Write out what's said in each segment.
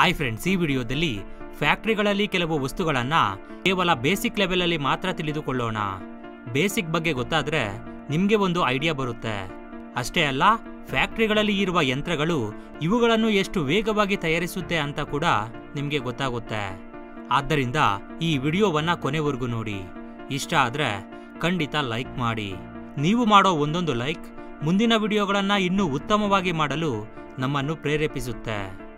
hi friends ಈ ವಿಡಿಯೋದಲ್ಲಿ ಫ್ಯಾಕ್ಟರಿಗಳಲ್ಲಿ ಕೆಲವು ವಸ್ತುಗಳನ್ನ ಕೇವಲ ಬೇಸಿಕ್ ಲೆವೆಲಲ್ಲಿ ಮಾತ್ರ ತಿಳಿದುಕೊಳ್ಳೋಣ ಬೇಸಿಕ್ ಬಗ್ಗೆ ಗೊತ್ತಾದ್ರೆ ನಿಮ್ಗೆ ಒಂದು ಐಡಿಯಾ ಬರುತ್ತೆ ಅಷ್ಟೇ ಅಲ್ಲ ಫ್ಯಾಕ್ಟರಿಗಳಲ್ಲಿ ಇರುವ ಯಂತ್ರಗಳು ಇವುಗಳನ್ನು ಎಷ್ಟು ವೇಗವಾಗಿ ತಯಾರಿಸುತ್ತೆ ಅಂತ ಕೂಡ ನಿಮ್ಗೆ ಗೊತ್ತಾಗುತ್ತೆ ಆದ್ದರಿಂದ ಈ ವಿಡಿಯೋವನ್ನ ಕೊನೆವರೆಗೂ ನೋಡಿ ಇಷ್ಟ ಆದ್ರೆ ಖಂಡಿತ ಲೈಕ್ ಮಾಡಿ ನೀವು ಮಾಡೋ ಒಂದೊಂದು ಲೈಕ್ ಮುಂದಿನ ವಿಡಿಯೋಗಳನ್ನ ಇನ್ನೂ ಉತ್ತಮವಾಗಿ ಮಾಡಲು ನಮ್ಮನ್ನು ಪ್ರೇರೇಪಿಸುತ್ತೆ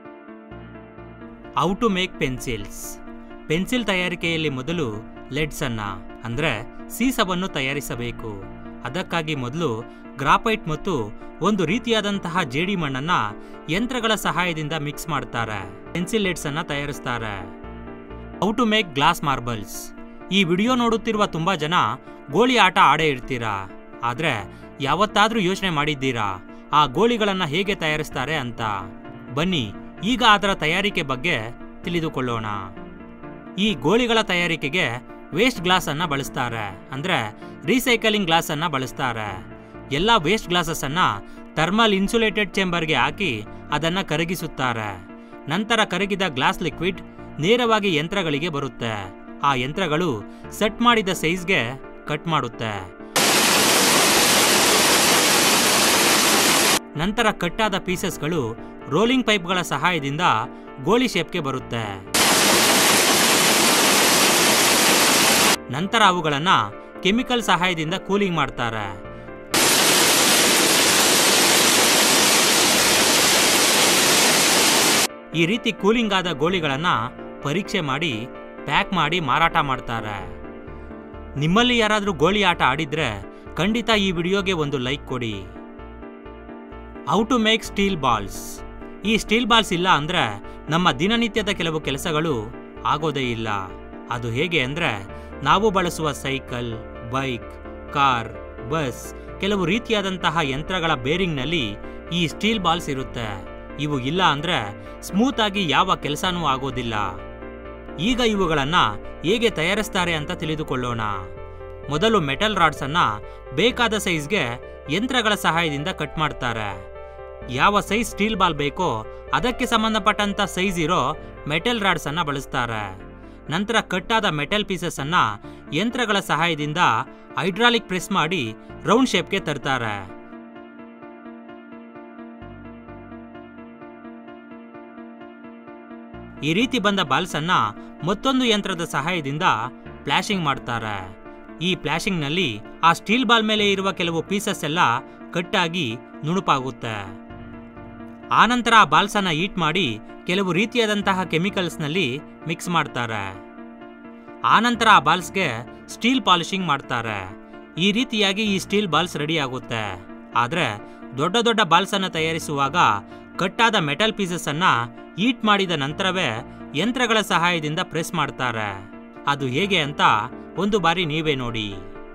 how to make pencils pencil ತಯಾರಿಕೆಯಲ್ಲಿ ಮೊದಲು ಲೆಡ್ಸ್ ಅನ್ನ ಅಂದ್ರೆ ಸೀಸವನ್ನು ತಯಾರಿಸಬೇಕು ಅದಕ್ಕಾಗಿ ಮೊದಲು ಗ್ರಾಫೈಟ್ ಮತ್ತು ಒಂದು ರೀತಿಯಾದಂತಹ ಜೇಡಿ ಮಣ್ಣನ್ನ ಯಂತ್ರಗಳ ಸಹಾಯದಿಂದ ಮಿಕ್ಸ್ ಮಾಡ್ತಾರೆ ಪೆನ್ಸಿಲ್ ಲೆಡ್ಸ್ ಅನ್ನ ತಯಾರಿಸ್ತಾರೆ how to make glass marbles ಈ ವಿಡಿಯೋ ನೋಡುತ್ತಿರುವ ತುಂಬಾ ಜನ ಗೋಳಿ ಆಟ ಆಡೇ ಇರ್ತೀರಾ ಆದ್ರೆ ಯಾವತ್ತಾದ್ರೂ ಯೋಚನೆ ಮಾಡಿದ್ದೀರಾ ಆ ಗೋಳಿಗಳನ್ನ ಹೇಗೆ ತಯಾರಿಸ್ತಾರೆ ಅಂತ ಬನ್ನಿ ಈಗ ಅದರ ತಯಾರಿಕೆ ಬಗ್ಗೆ ತಿಳಿದುಕೊಳ್ಳೋಣ ಈ ಗೋಳಿಗಳ ತಯಾರಿಕೆಗೆ ವೇಸ್ಟ್ ಗ್ಲಾಸ್ ಅನ್ನ ಬಳಸ್ತಾರೆ ಅಂದ್ರೆ ರೀಸೈಕಲಿಂಗ್ ಗ್ಲಾಸ್ ಅನ್ನ ಬಳಸ್ತಾರೆ ಎಲ್ಲ ವೇಸ್ಟ್ ಗ್ಲಾಸಸ್ ಅನ್ನ ಥರ್ಮಲ್ ಇನ್ಸುಲೇಟೆಡ್ ಚೇಂಬರ್ಗೆ ಹಾಕಿ ಅದನ್ನ ಕರಗಿಸುತ್ತಾರೆ ನಂತರ ಕರಗಿದ ಗ್ಲಾಸ್ ಲಿಕ್ವಿಡ್ ನೇರವಾಗಿ ಯಂತ್ರಗಳಿಗೆ ಬರುತ್ತೆ ಆ ಯಂತ್ರಗಳು ಸೆಟ್ ಮಾಡಿದ ಸೈಜ್ಗೆ ಕಟ್ ಮಾಡುತ್ತೆ ನಂತರ ಕಟ್ಟಾದ ಪೀಸಸ್ಗಳು ರೋಲಿಂಗ್ ಪೈಪ್ಗಳ ಸಹಾಯದಿಂದ ಗೋಳಿ ಶೇಪ್ಗೆ ಬರುತ್ತೆ ನಂತರ ಅವುಗಳನ್ನ ಕೆಮಿಕಲ್ ಸಹಾಯದಿಂದ ಕೂಲಿಂಗ್ ಮಾಡ್ತಾರೆ ಈ ರೀತಿ ಕೂಲಿಂಗ್ ಆದ ಗೋಳಿಗಳನ್ನ ಪರೀಕ್ಷೆ ಮಾಡಿ ಪ್ಯಾಕ್ ಮಾಡಿ ಮಾರಾಟ ಮಾಡ್ತಾರೆ ನಿಮ್ಮಲ್ಲಿ ಯಾರಾದರೂ ಗೋಳಿ ಆಟ ಆಡಿದ್ರೆ ಖಂಡಿತ ಈ ವಿಡಿಯೋಗೆ ಒಂದು ಲೈಕ್ ಕೊಡಿ how to make steel balls ಈ ಸ್ಟೀಲ್ ಬಾಲ್ಸ್ ಇಲ್ಲ ಅಂದ್ರೆ ನಮ್ಮ ದಿನನಿತ್ಯದ ಕೆಲವು ಕೆಲಸಗಳು ಆಗೋದೇ ಇಲ್ಲ ಅದು ಹೇಗೆ ಅಂದ್ರೆ ನಾವು ಬಳಸುವ ಸೈಕಲ್ ಬೈಕ್ ಕಾರ್ ಬಸ್ ಕೆಲವು ರೀತಿಯಾದಂತಹ ಯಂತ್ರಗಳ ಬೇರಿಂಗ್ನಲ್ಲಿ ಈ ಸ್ಟೀಲ್ ಬಾಲ್ಸ್ ಇರುತ್ತೆ ಇವು ಇಲ್ಲ ಅಂದ್ರೆ ಸ್ಮೂತ್ ಆಗಿ ಯಾವ ಕೆಲಸನೂ ಆಗೋದಿಲ್ಲ ಈಗ ಇವುಗಳನ್ನ ಹೇಗೆ ತಯಾರಿಸ್ತಾರೆ ಅಂತ ತಿಳಿದುಕೊಳ್ಳೋಣ ಮೊದಲು ಮೆಟಲ್ ರಾಡ್ಸ್ ಅನ್ನ ಬೇಕಾದ ಸೈಜ್ಗೆ ಯಂತ್ರಗಳ ಸಹಾಯದಿಂದ ಕಟ್ ಮಾಡ್ತಾರೆ ಯಾವ ಸೈಜ್ ಸ್ಟೀಲ್ ಬಾಲ್ ಬೇಕೋ ಅದಕ್ಕೆ ಸಂಬಂಧಪಟ್ಟಂತ ಸೈಜ್ ಇರೋ ಮೆಟಲ್ ರಾಡ್ಸ್ ಅನ್ನ ಬಳಸ್ತಾರೆ ನಂತರ ಕಟ್ಟಾದ ಮೆಟಲ್ ಪೀಸಸ್ ಅನ್ನ ಯಂತ್ರಗಳ ಸಹಾಯದಿಂದ ಹೈಡ್ರಾಲಿಕ್ ಪ್ರೆಸ್ ಮಾಡಿ ರೌಂಡ್ ಶೇಪ್ಗೆ ತರ್ತಾರೆ ಈ ರೀತಿ ಬಂದ ಬಾಲ್ಸ್ ಅನ್ನ ಮತ್ತೊಂದು ಯಂತ್ರದ ಸಹಾಯದಿಂದ ಪ್ಲಾಶಿಂಗ್ ಮಾಡ್ತಾರೆ ಈ ಪ್ಲಾಶಿಂಗ್ ನಲ್ಲಿ ಆ ಸ್ಟೀಲ್ ಬಾಲ್ ಮೇಲೆ ಇರುವ ಕೆಲವು ಪೀಸಸ್ ಎಲ್ಲ ಕಟ್ಟಾಗಿ ನುಣುಪಾಗುತ್ತೆ ಆನಂತರ ಆ ಬಾಲ್ಸ್ ಅನ್ನ ಹೀಟ್ ಮಾಡಿ ಕೆಲವು ರೀತಿಯಾದಂತಹ ಕೆಮಿಕಲ್ಸ್ ನಲ್ಲಿ ಮಿಕ್ಸ್ ಮಾಡ್ತಾರೆ ಆನಂತರ ಆ ಬಾಲ್ಸ್ಗೆ ಸ್ಟೀಲ್ ಪಾಲಿಶಿಂಗ್ ಮಾಡ್ತಾರೆ ಈ ರೀತಿಯಾಗಿ ಈ ಸ್ಟೀಲ್ ಬಾಲ್ಸ್ ರೆಡಿ ಆಗುತ್ತೆ ಆದ್ರೆ ದೊಡ್ಡ ದೊಡ್ಡ ಬಾಲ್ಸ್ ಅನ್ನ ತಯಾರಿಸುವಾಗ ಕಟ್ಟಾದ ಮೆಟಲ್ ಪೀಸಸ್ ಅನ್ನ ಹೀಟ್ ಮಾಡಿದ ನಂತರವೇ ಯಂತ್ರಗಳ ಸಹಾಯದಿಂದ ಪ್ರೆಸ್ ಮಾಡ್ತಾರೆ ಅದು ಹೇಗೆ ಅಂತ ಒಂದು ಬಾರಿ ನೀವೇ ನೋಡಿ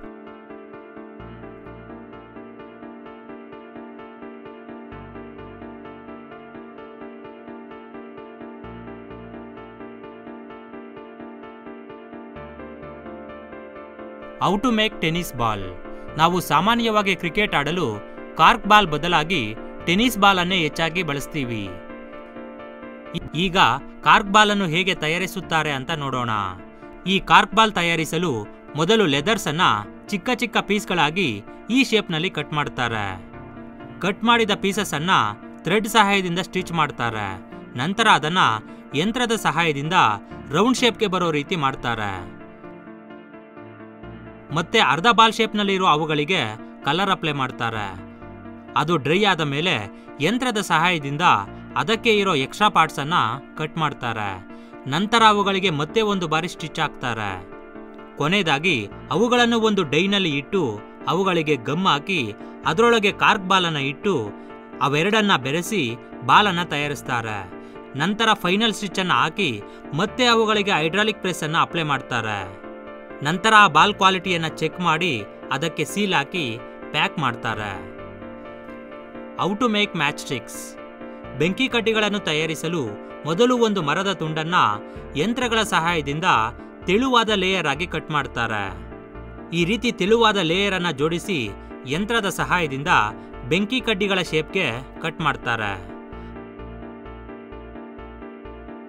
how to make tennis ball ನಾವು ಸಾಮಾನ್ಯವಾಗಿ ಕ್ರಿಕೆಟ್ ಆಡಲು ಕಾರ್ಕ್ ಬಾಲ್ ಬದಲಾಗಿ ಟೆನ್ನಿಸ್ ಬಾಲ್ ಅನ್ನೇ ಹೆಚ್ಚಾಗಿ ಬಳಸ್ತೀವಿ ಈ- ಈಗ ಕಾರ್ಕ್ ಬಾಲ್ ಅನ್ನು ಹೇಗೆ ತಯಾರಿಸುತ್ತಾರೆ ಅಂತ ನೋಡೋಣ ಈ ಕಾರ್ಕ್ ಬಾಲ್ ತಯಾರಿಸಲು ಮೊದಲು ಲೆದರ್ಸ್ ಅನ್ನ ಚಿಕ್ಕ ಚಿಕ್ಕ ಪೀಸ್ಗಳಾಗಿ ಈ ಶೇಪ್ನಲ್ಲಿ ಕಟ್ ಮಾಡ್ತಾರೆ ಕಟ್ ಮಾಡಿದ ಪೀಸಸ್ ಅನ್ನ ಥ್ರೆಡ್ ಸಹಾಯದಿಂದ ಸ್ಟಿಚ್ ಮಾಡ್ತಾರೆ ನಂತರ ಅದನ್ನ ಯಂತ್ರದ ಸಹಾಯದಿಂದ ರೌಂಡ್ ಶೇಪ್ಗೆ ಬರೋ ರೀತಿ ಮಾಡ್ತಾರೆ ಮತ್ತೆ ಅರ್ಧ ಬಾಲ್ ಶೇಪ್ನಲ್ಲಿರೋ ಅವುಗಳಿಗೆ ಕಲರ್ ಅಪ್ಲೈ ಮಾಡ್ತಾರೆ ಅದು ಡ್ರೈ ಆದ ಮೇಲೆ ಯಂತ್ರದ ಸಹಾಯದಿಂದ ಅದಕ್ಕೆ ಇರೋ ಎಕ್ಸ್ಟ್ರಾ ಪಾರ್ಟ್ಸ್ ಅನ್ನ ಕಟ್ ಮಾಡ್ತಾರೆ ನಂತರ ಅವುಗಳಿಗೆ ಮತ್ತೆ ಒಂದು ಬಾರಿ ಸ್ಟಿಚ್ ಹಾಕ್ತಾರೆ ಕೊನೆಯದಾಗಿ ಅವುಗಳನ್ನು ಒಂದು ಡೈನಲ್ಲಿ ಇಟ್ಟು ಅವುಗಳಿಗೆ ಗಮ್ ಹಾಕಿ ಅದರೊಳಗೆ ಕಾರ್ಕ್ ಬಾಲನ್ನ ಇಟ್ಟು ಅವೆರಡನ್ನ ಬೆರೆಸಿ ಬಾಲನ್ನ ತಯಾರಿಸ್ತಾರೆ ನಂತರ ಫೈನಲ್ ಸ್ಟಿಚ್ ಅನ್ನ ಹಾಕಿ ಮತ್ತೆ ಅವುಗಳಿಗೆ ಹೈಡ್ರಾಲಿಕ್ ಪ್ರೆಸ್ ಅನ್ನ ಅಪ್ಲೈ ಮಾಡ್ತಾರೆ ನಂತರ ಆ ಬಾಲ್ ಕ್ವಾಲಿಟಿಯನ್ನ ಚೆಕ್ ಮಾಡಿ ಅದಕ್ಕೆ ಸೀಲ್ ಹಾಕಿ ಪ್ಯಾಕ್ ಮಾಡ್ತಾರೆ how to make match sticks ಬೆಂಕಿ ಕಡ್ಡಿಗಳನ್ನು ತಯಾರಿಸಲು ಮೊದಲು ಒಂದು ಮರದ ತುಂಡನ್ನ ಯಂತ್ರಗಳ ಸಹಾಯದಿಂದ ತೆಳುವಾದ ಲೇಯರ್ ಆಗಿ ಕಟ್ ಮಾಡ್ತಾರೆ ಈ ರೀತಿ ತೆಳುವಾದ ಲೇಯರ್ ಅನ್ನ ಜೋಡಿಸಿ ಯಂತ್ರದ ಸಹಾಯದಿಂದ ಬೆಂಕಿ ಕಡ್ಡಿಗಳ ಶೇಪ್ಗೆ ಕಟ್ ಮಾಡ್ತಾರೆ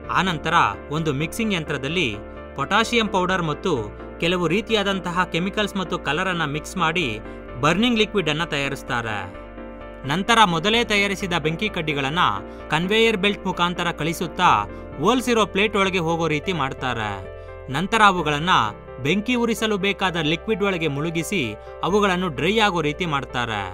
ಆನಂತರ ಒಂದು ಮಿಕ್ಸಿಂಗ್ ಯಂತ್ರದಲ್ಲಿ ಪೊಟ್ಯಾಷಿಯಂ ಪೌಡರ್ ಮತ್ತು ಕೆಲವು ರೀತಿಯಾದಂತಹ ಕೆಮಿಕಲ್ಸ್ ಮತ್ತು ಕಲರ್ ಅನ್ನ ಮಿಕ್ಸ್ ಮಾಡಿ ಬರ್ನಿಂಗ್ ಲಿಕ್ವಿಡ್ ಅನ್ನ ತಯಾರಿಸ್ತಾರೆ ನಂತರ ಮೊದಲೇ ತಯಾರಿಸಿದ ಬೆಂಕಿ ಕಡ್ಡಿಗಳನ್ನ ಕನ್ವೇಯರ್ ಬೆಲ್ಟ್ ಮುಖಾಂತರ ಕಳಿಸುತ್ತಾ ಹೋಲ್ಸಿರೋ ಪ್ಲೇಟ್ ಒಳಗೆ ಹೋಗೋ ರೀತಿ ಮಾಡ್ತಾರೆ ನಂತರ ಅವುಗಳನ್ನ ಬೆಂಕಿ ಉರಿಸಲು ಬೇಕಾದ ಲಿಕ್ವಿಡ್ ಒಳಗೆ ಮುಳುಗಿಸಿ ಅವುಗಳನ್ನು ಡ್ರೈ ಆಗೋ ರೀತಿ ಮಾಡ್ತಾರೆ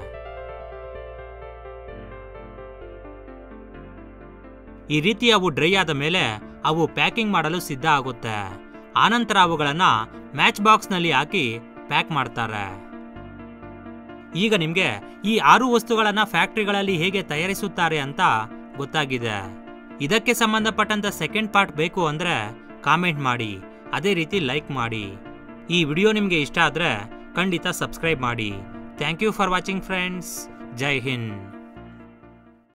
ಈ ರೀತಿ ಅವು ಡ್ರೈ ಆದ ಮೇಲೆ ಅವು ಪ್ಯಾಕಿಂಗ್ ಮಾಡಲು ಸಿದ್ಧ ಆಗುತ್ತೆ ಆನಂತರ ಅವುಗಳನ್ನ ಮ್ಯಾಚ್ ಬಾಕ್ಸ್ನಲ್ಲಿ ಹಾಕಿ ಪ್ಯಾಕ್ ಮಾಡ್ತಾರೆ ಈಗ ನಿಮಗೆ ಈ ಆರು ವಸ್ತುಗಳನ್ನ ಫ್ಯಾಕ್ಟರಿಗಳಲ್ಲಿ ಹೇಗೆ ತಯಾರಿಸುತ್ತಾರೆ ಅಂತ ಗೊತ್ತಾಗಿದೆ ಇದಕ್ಕೆ ಸಂಬಂಧಪಟ್ಟಂತ ಸೆಕೆಂಡ್ ಪಾರ್ಟ್ ಬೇಕು ಅಂದ್ರೆ ಕಾಮೆಂಟ್ ಮಾಡಿ ಅದೇ ರೀತಿ ಲೈಕ್ ಮಾಡಿ ಈ ವಿಡಿಯೋ ನಿಮಗೆ ಇಷ್ಟ ಆದ್ರೆ ಖಂಡಿತ ಸಬ್ಸ್ಕ್ರೈಬ್ ಮಾಡಿ thank you for watching friends ಜೈ ಹಿಂದ್